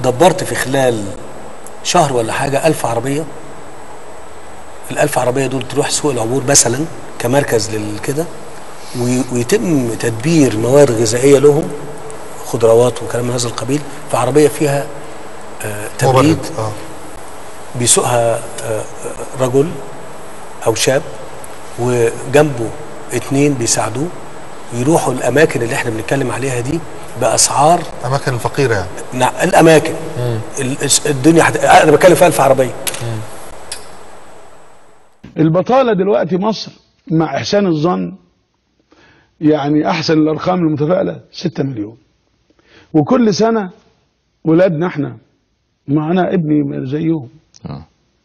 دبرت في خلال شهر ولا حاجه ألف عربيه الألف عربيه دول تروح سوق العبور مثلا كمركز للكده وي- ويتم تدبير مواد غذائيه لهم خضروات وكلام من هذا القبيل في عربيه فيها آه، تبريد مبرد اه بيسوقها آه، رجل او شاب وجنبه اتنين بيساعدوه يروحوا الاماكن اللي احنا بنتكلم عليها دي باسعار اماكن فقيره يعني نع- الاماكن ال- الدنيا حت... انا بتكلم في 1000 عربيه البطالة دلوقتي مصر مع إحسان الظن يعني أحسن الأرقام المتفائلة 6 مليون وكل سنة ولادنا احنا معنا ابني زيهم آه.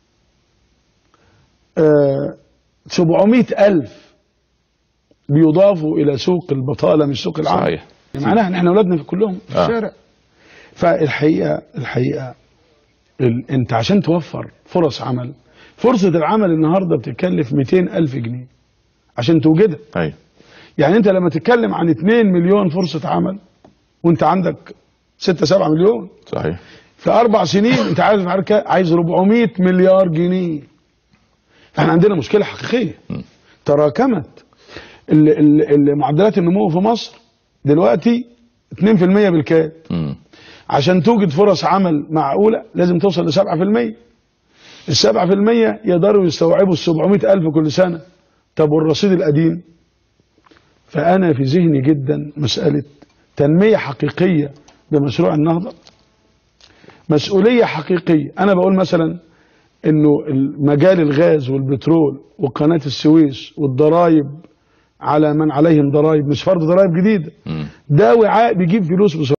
آه 700 ألف بيضافوا إلى سوق البطالة مش سوق العمل صحيح. يعني معناها ان احنا اولادنا في كلهم في آه. الشارع فالحقيقة الحقيقة ال... انت عشان توفر فرص عمل فرصة العمل النهاردة بتتكلف 200 ألف جنيه عشان توجدها ايوه يعني انت لما تتكلم عن 2 مليون فرصة عمل وانت عندك 6 7 مليون صحيح في اربع سنين انت عايز معركة عايز 400 مليار جنيه احنا عندنا مشكلة حقيقية تراكمت ال- ال- ال- معدلات النمو في مصر دلوقتي 2% بالكاد مم. عشان توجد فرص عمل معقولة لازم توصل ل 7% ال 7% يقدروا يستوعبوا ال 700 ألف كل سنة طب والرصيد القديم فأنا في ذهني جدا مسألة تنمية حقيقية بمشروع النهضة مسؤولية حقيقية أنا بقول مثلا إنه مجال الغاز والبترول وقناة السويس والضرائب على من عليهم ضرائب مش فرض ضرائب جديدة مم. ده وعاء بيجيب فلوس بسرعة